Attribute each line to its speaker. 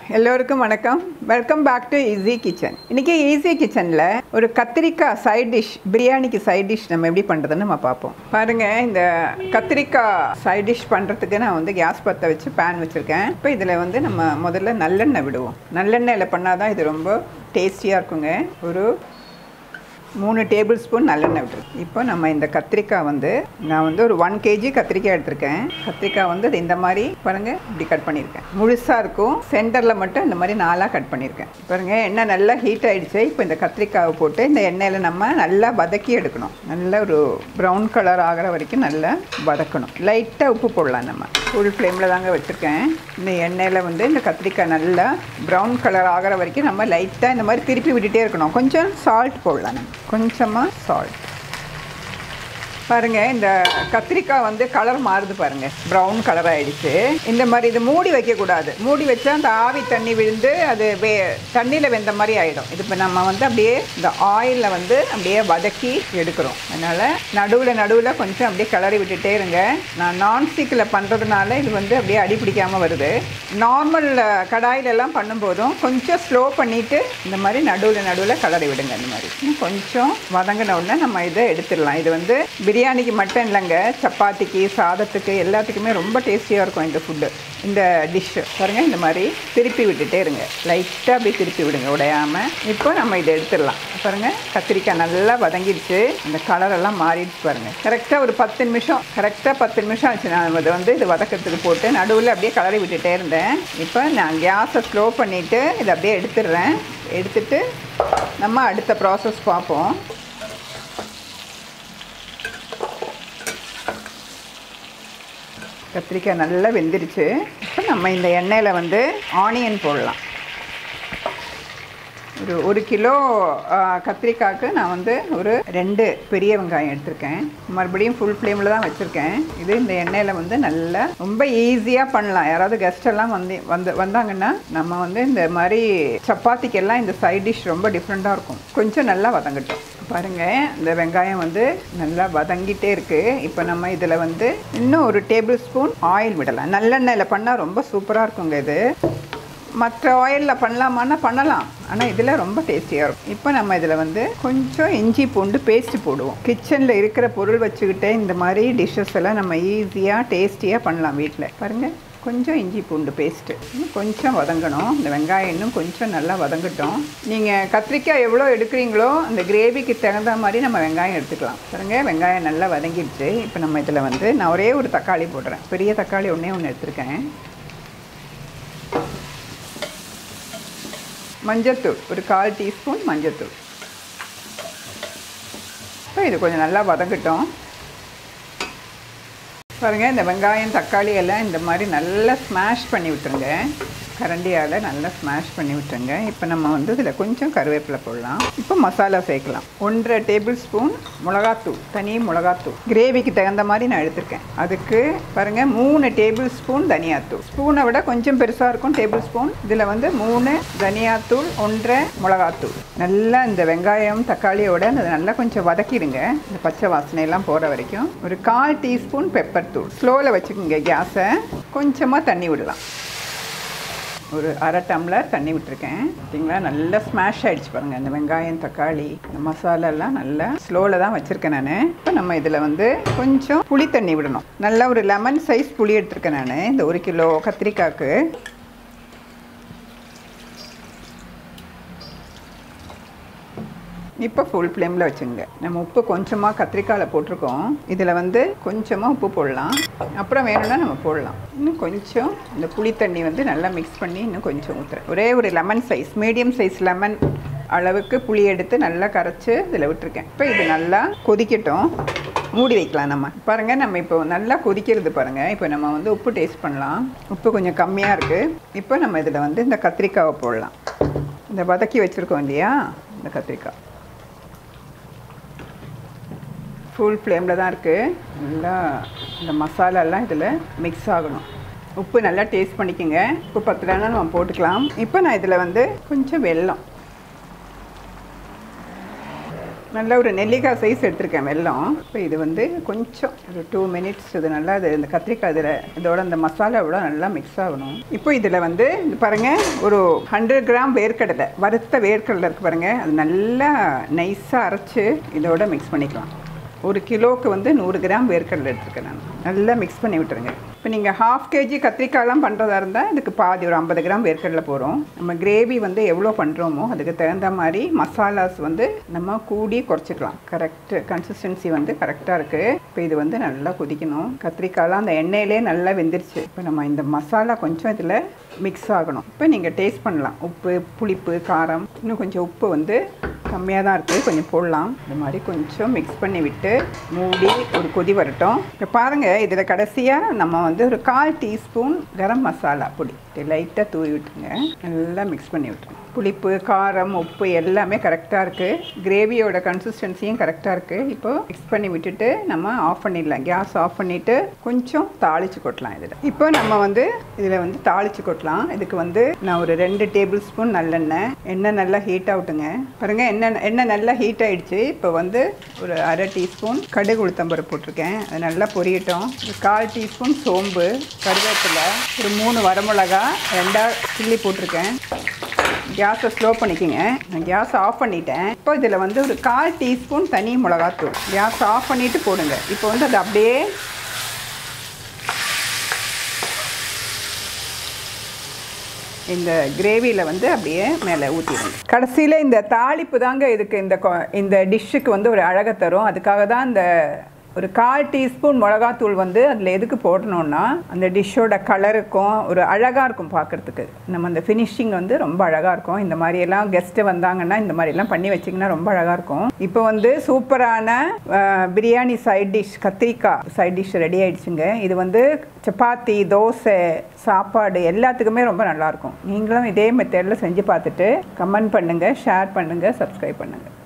Speaker 1: எல்லோருக்கும் வணக்கம் welcome back to easy kitchen இன்னைக்கு ஈஸி கிச்சனில் ஒரு கத்திரிக்காய் சைட் டிஷ் பிரியாணிக்கு சைட் டிஷ் நம்ம எப்படி பண்ணுறதுன்னு நம்ம பார்ப்போம் பாருங்கள் இந்த கத்திரிக்காய் சைட் டிஷ் பண்ணுறதுக்கு நான் வந்து கேஸ் பற்ற வச்சு பேன் வச்சுருக்கேன் இப்போ இதில் வந்து நம்ம முதல்ல நல்லெண்ணெய் விடுவோம் நல்லெண்ணெயில் பண்ணால் தான் இது ரொம்ப டேஸ்டியாக இருக்குங்க ஒரு மூணு டேபிள் ஸ்பூன் நல்லெண்ணெய் விட்டுருக்கு இப்போ நம்ம இந்த கத்திரிக்காய் வந்து நான் வந்து ஒரு ஒன் கேஜி கத்திரிக்காய் எடுத்திருக்கேன் கத்திரிக்காய் வந்து இது இந்த மாதிரி பாருங்க இப்படி கட் பண்ணியிருக்கேன் முழுசாக இருக்கும் சென்டரில் மட்டும் இந்த மாதிரி நாலாக கட் பண்ணியிருக்கேன் பாருங்க எண்ணெய் நல்லா ஹீட் ஆயிடுச்சு இப்போ இந்த கத்திரிக்காவை போட்டு இந்த எண்ணெயில் நம்ம நல்லா வதக்கி எடுக்கணும் நல்ல ஒரு ப்ரௌன் கலர் ஆகிற வரைக்கும் நல்லா வதக்கணும் லைட்டாக உப்பு போடலாம் நம்ம ஃபுல் ஃப்ளேமில் தாங்க வச்சுருக்கேன் இந்த எண்ணெயில் வந்து இந்த கத்திரிக்காய் நல்லா ப்ரௌன் கலர் ஆகிற வரைக்கும் நம்ம லைட்டாக இந்த மாதிரி திருப்பி விட்டுட்டே இருக்கணும் கொஞ்சம் சால்ட் போடலாம் நம்ம கொஞ்சமாக சால்ட் பாருங்க இந்த கத்திரிக்காய் வந்து கலர் மாறுது பாருங்க ப்ரௌன் கலர் ஆயிடுச்சு இந்த மாதிரி இது மூடி வைக்கக்கூடாது மூடி வச்சா அந்த ஆவி தண்ணி விழுந்து அது வே தண்ணியில் வெந்த மாதிரி ஆகிடும் இது இப்போ நம்ம வந்து அப்படியே இந்த ஆயிலில் வந்து அப்படியே வதக்கி எடுக்கிறோம் அதனால் நடுவில் நடுவில் கொஞ்சம் அப்படியே கிளறி விட்டுட்டே இருங்க நான் நான்ஸ்டிக்கில் பண்ணுறதுனால இது வந்து அப்படியே அடி பிடிக்காமல் வருது நார்மல் கடாயிலெல்லாம் பண்ணும்போதும் கொஞ்சம் ஸ்லோ பண்ணிவிட்டு இந்த மாதிரி நடுவில் நடுவில் கிளறி விடுங்க இந்த மாதிரி இன்னும் கொஞ்சம் வதங்கின உடனே நம்ம இதை எடுத்துடலாம் இது வந்து பிரியாணிக்கு மட்டும் இல்லைங்க சப்பாத்திக்கு சாதத்துக்கு எல்லாத்துக்குமே ரொம்ப டேஸ்டியாக இருக்கும் இந்த ஃபுட்டு இந்த டிஷ்ஷு பாருங்கள் இந்த மாதிரி திருப்பி விட்டுட்டே இருங்க லைட்டாக அப்படியே திருப்பி விடுங்க உடையாமல் இப்போ நம்ம இதை எடுத்துடலாம் பாருங்கள் கத்திரிக்காய் நல்லா வதங்கிடுச்சு இந்த கலரெல்லாம் மாறிடுச்சு பாருங்கள் கரெக்டாக ஒரு பத்து நிமிஷம் கரெக்டாக பத்து நிமிஷம் ஆச்சு நான் இதை வந்து இது வதக்கிறதுக்கு போட்டு நடுவில் அப்படியே கலரி விட்டுட்டே இருந்தேன் இப்போ நான் கேஸை ஸ்லோ பண்ணிவிட்டு இதை அப்படியே எடுத்துடுறேன் எடுத்துட்டு நம்ம அடுத்த ப்ராசஸ் பார்ப்போம் கத்திரிக்காய் நல்லா வெந்துருச்சு இப்போ நம்ம இந்த எண்ணெயில் வந்து ஆனியன் போடலாம் ஒரு ஒரு கிலோ ஆ, கத்திரிக்காய்க்கு நான் வந்து ஒரு ரெண்டு பெரிய வெங்காயம் எடுத்திருக்கேன் மறுபடியும் ஃபுல் ஃப்ளேமில் தான் வச்சுருக்கேன் இது இந்த எண்ணெயில் வந்து நல்லா ரொம்ப ஈஸியாக பண்ணலாம் யாராவது கெஸ்ட் எல்லாம் வந்து வந்து வந்தாங்கன்னா நம்ம வந்து இந்த மாதிரி சப்பாத்திக்கெல்லாம் இந்த சைட் டிஷ் ரொம்ப டிஃப்ரெண்ட்டாக இருக்கும் கொஞ்சம் நல்லா வதங்கட்டும் பாருங்க இந்த வெங்காயம் வந்து நல்லா வதங்கிட்டே இருக்கு இப்போ நம்ம இதில் வந்து இன்னும் ஒரு டேபிள் ஸ்பூன் ஆயில் விடலாம் நல்லெண்ணெயில் பண்ணால் ரொம்ப சூப்பராக இருக்குங்க இது மற்ற ஆயிலில் பண்ணலாமான்னா பண்ணலாம் ஆனால் இதில் ரொம்ப டேஸ்டியாக இருக்கும் இப்போ நம்ம இதில் வந்து கொஞ்சம் இஞ்சி பூண்டு பேஸ்ட்டு போடுவோம் கிச்சனில் இருக்கிற பொருள் வச்சுக்கிட்டே இந்த மாதிரி டிஷ்ஷஸ் எல்லாம் நம்ம ஈஸியாக டேஸ்டியாக பண்ணலாம் வீட்டில் பாருங்கள் கொஞ்சம் இஞ்சி பூண்டு பேஸ்ட்டு இன்னும் கொஞ்சம் வதங்கணும் இந்த வெங்காயம் இன்னும் கொஞ்சம் நல்லா வதங்கட்டும் நீங்கள் கத்திரிக்காய் எவ்வளோ எடுக்கிறீங்களோ அந்த கிரேவிக்கு தகுந்த மாதிரி நம்ம வெங்காயம் எடுத்துக்கலாம் பாருங்க வெங்காயம் நல்லா வதங்கிடுச்சு இப்போ நம்ம இதில் வந்து நான் ஒரே ஒரு தக்காளி போடுறேன் பெரிய தக்காளி ஒன்றே ஒன்று எடுத்திருக்கேன் மஞ்சத்தூள் ஒரு கால் டீஸ்பூன் மஞ்சத்தூள் இப்போ இது கொஞ்சம் நல்லா வதங்கட்டும் பாருங்கள் இந்த வெங்காயம் தக்காளி எல்லாம் இந்த மாதிரி நல்லா ஸ்மாஷ் பண்ணி விட்டுருங்க கரண்டியால் நல்லா ஸ்மாஷ் பண்ணி விட்டுருங்க இப்போ நம்ம வந்து இதில் கொஞ்சம் கருவேப்பிலை போடலாம் இப்போ மசாலா சேர்க்கலாம் ஒன்றரை டேபிள் ஸ்பூன் மிளகாத்தூள் தனி மிளகாத்தூள் கிரேவிக்கு தகுந்த மாதிரி நான் எடுத்திருக்கேன் அதுக்கு பாருங்கள் மூணு டேபிள் ஸ்பூன் தனியாத்தூள் ஸ்பூனை விட கொஞ்சம் பெருசாக இருக்கும் டேபிள் ஸ்பூன் இதில் வந்து மூணு தனியாத்தூள் ஒன்றரை மிளகாத்தூள் நல்லா இந்த வெங்காயம் தக்காளியோட அதை நல்லா கொஞ்சம் வதக்கிடுங்க இந்த பச்சை வாசனையெல்லாம் போகிற வரைக்கும் ஒரு கால் டீஸ்பூன் பெப்பர் தூள் ஸ்லோவில் வச்சுக்கோங்க கேஸை கொஞ்சமாக தண்ணி விடலாம் ஒரு அரை டம்ளர் தண்ணி விட்டுருக்கேன் பார்த்தீங்களா நல்லா ஸ்மாஷ் ஆயிடுச்சு பாருங்கள் இந்த வெங்காயம் தக்காளி இந்த மசாலாலாம் நல்லா ஸ்லோவில் தான் வச்சுருக்கேன் நான் இப்போ நம்ம இதில் வந்து கொஞ்சம் புளி தண்ணி விடணும் நல்லா ஒரு லெமன் சைஸ் புளி எடுத்திருக்கேன் நான் இந்த ஒரு கிலோ கத்திரிக்காய்க்கு இப்போ ஃபுல் ஃப்ளேமில் வச்சுங்க நம்ம உப்பு கொஞ்சமாக கத்திரிக்காயில் போட்டிருக்கோம் இதில் வந்து கொஞ்சமாக உப்பு போடலாம் அப்புறம் வேணும்னா நம்ம போடலாம் இன்னும் கொஞ்சம் இந்த புளி தண்ணி வந்து நல்லா மிக்ஸ் பண்ணி இன்னும் கொஞ்சம் ஊற்றுறேன் ஒரே ஒரு lemon size medium size lemon அளவுக்கு புளி எடுத்து நல்லா கரைச்சி இதில் விட்டுருக்கேன் இப்போ இது நல்லா கொதிக்கட்டும் மூடி வைக்கலாம் நம்ம பாருங்கள் நம்ம இப்போ நல்லா கொதிக்கிறது பாருங்கள் இப்போ நம்ம வந்து உப்பு டேஸ்ட் பண்ணலாம் உப்பு கொஞ்சம் கம்மியாக இருக்குது இப்போ நம்ம இதில் வந்து இந்த கத்திரிக்காவை போடலாம் இந்த வதக்கி வச்சுருக்கோம் இல்லையா இந்த கத்திரிக்காய் ஃபுல் ஃப்ளேமில் தான் இருக்குது நல்லா இந்த மசாலாலாம் இதில் மிக்ஸ் ஆகணும் உப்பு நல்லா டேஸ்ட் பண்ணிக்கோங்க உப்பு பத்தலைன்னா நம்ம போட்டுக்கலாம் இப்போ நான் இதில் வந்து கொஞ்சம் வெல்லம் நல்ல ஒரு நெல்லிக்காய் சைஸ் எடுத்திருக்கேன் வெல்லம் இப்போ இது வந்து கொஞ்சம் ஒரு டூ மினிட்ஸ் இது நல்லா இது இந்த கத்திரிக்காய் இதில் இதோட அந்த மசாலாவோட நல்லா மிக்ஸ் ஆகணும் இப்போ இதில் வந்து இது பாருங்கள் ஒரு ஹண்ட்ரட் கிராம் வேர்க்கடலை வறுத்த வேர்க்கடலை இருக்கு பாருங்கள் அது நல்லா நைஸாக அரைச்சி இதோட மிக்ஸ் பண்ணிக்கலாம் ஒரு கிலோவுக்கு வந்து நூறு கிராம் வேர்க்கடலை எடுத்துருக்கேன் நான் நல்லா மிக்ஸ் பண்ணி விட்டுருங்க இப்போ நீங்கள் ஹாஃப் கேஜி கத்திரிக்காயெலாம் பண்ணுறதா இருந்தால் இதுக்கு பாதி ஒரு ஐம்பது கிராம் வேர்க்கடலை போகிறோம் நம்ம கிரேவி வந்து எவ்வளோ பண்ணுறோமோ அதுக்கு தகுந்த மாதிரி மசாலாஸ் வந்து நம்ம கூடி குறைச்சிக்கலாம் கரெக்டு கன்சிஸ்டன்சி வந்து கரெக்டாக இருக்குது இப்போ இது வந்து நல்லா கொதிக்கணும் கத்திரிக்காயெலாம் அந்த எண்ணெயிலே நல்லா வெந்துருச்சு இப்போ நம்ம இந்த மசாலா கொஞ்சம் இதில் மிக்ஸ் ஆகணும் இப்போ நீங்கள் டேஸ்ட் பண்ணலாம் உப்பு புளிப்பு காரம் இன்னும் கொஞ்சம் உப்பு வந்து கம்மியாக தான் இருக்குது கொஞ்சம் போடலாம் இந்த மாதிரி கொஞ்சம் மிக்ஸ் பண்ணி விட்டு மூடி ஒரு கொதி வரட்டும் இப்போ பாருங்கள் இதில் கடைசியாக நம்ம வந்து ஒரு கால் டீஸ்பூன் கரம் மசாலா பொடி லைட்டாக தூவி விட்டுருங்க நல்லா மிக்ஸ் பண்ணி விட்டுருங்க புளிப்பு காரம் உப்பு எல்லாமே கரெக்டாக இருக்குது கிரேவியோட கன்சிஸ்டன்சியும் கரெக்டாக இருக்குது இப்போ மிக்ஸ் பண்ணி விட்டுட்டு நம்ம ஆஃப் பண்ணிடலாம் கேஸ் ஆஃப் பண்ணிவிட்டு கொஞ்சம் தாளித்து கொட்டலாம் இதில் இப்போ நம்ம வந்து இதில் வந்து தாளித்து கொட்டலாம் இதுக்கு வந்து நான் ஒரு ரெண்டு டேபிள் ஸ்பூன் நல்லெண்ணெய் எண்ணெய் நல்லா ஹீட் ஆகட்டுங்க பாருங்கள் எண்ணெய் எண்ணெய் நல்லா ஹீட் ஆகிடுச்சு இப்போ வந்து ஒரு அரை டீஸ்பூன் கடுகு உளுத்தம்பருப்பு போட்டிருக்கேன் அது நல்லா பொரியட்டும் ஒரு கால் டீஸ்பூன் சோம்பு கருவேப்பிலை ஒரு மூணு வரமிளகா ரெண்டா சில்லி போட்டிருக்கேன் கேஸை ஸ்லோ பண்ணிக்கோங்க நான் கேஸ் ஆஃப் பண்ணிட்டேன் இப்போ இதில் வந்து ஒரு கால் டீஸ்பூன் தனி மிளகாத்தூள் கேஸ் ஆஃப் பண்ணிவிட்டு போடுங்க இப்போ வந்து அது அப்படியே இந்த கிரேவியில் வந்து அப்படியே மேலே ஊற்றிடுங்க கடைசியில் இந்த தாளிப்பு தாங்க இதுக்கு இந்த கொ- இந்த டிஷ்ஷுக்கு வந்து ஒரு அழகை தரும் அதுக்காக தான் இந்த ஒரு கால் டீஸ்பூன் மிளகாத்தூள் வந்து அதில் எதுக்கு போடணும்னா அந்த டிஷ்ஷோட கலருக்கும் ஒரு அழகாக இருக்கும் பார்க்குறதுக்கு நம்ம அந்த ஃபினிஷிங் வந்து ரொம்ப அழகாக இருக்கும் இந்த மாதிரியெல்லாம் கெஸ்ட்டு வந்தாங்கன்னா இந்த மாதிரிலாம் பண்ணி வச்சிங்கன்னா ரொம்ப அழகாக இருக்கும் இப்போ வந்து சூப்பரான அஹ், பிரியாணி சைட் டிஷ் கத்திரிக்காய் சைட் டிஷ் ரெடி ஆயிடுச்சுங்க இது வந்து சப்பாத்தி தோசை சாப்பாடு எல்லாத்துக்குமே ரொம்ப நல்லாயிருக்கும் நீங்களும் இதே மெத்தடில் செஞ்சு பார்த்துட்டு கமெண்ட் பண்ணுங்கள் ஷேர் பண்ணுங்கள் சப்ஸ்கிரைப் பண்ணுங்கள்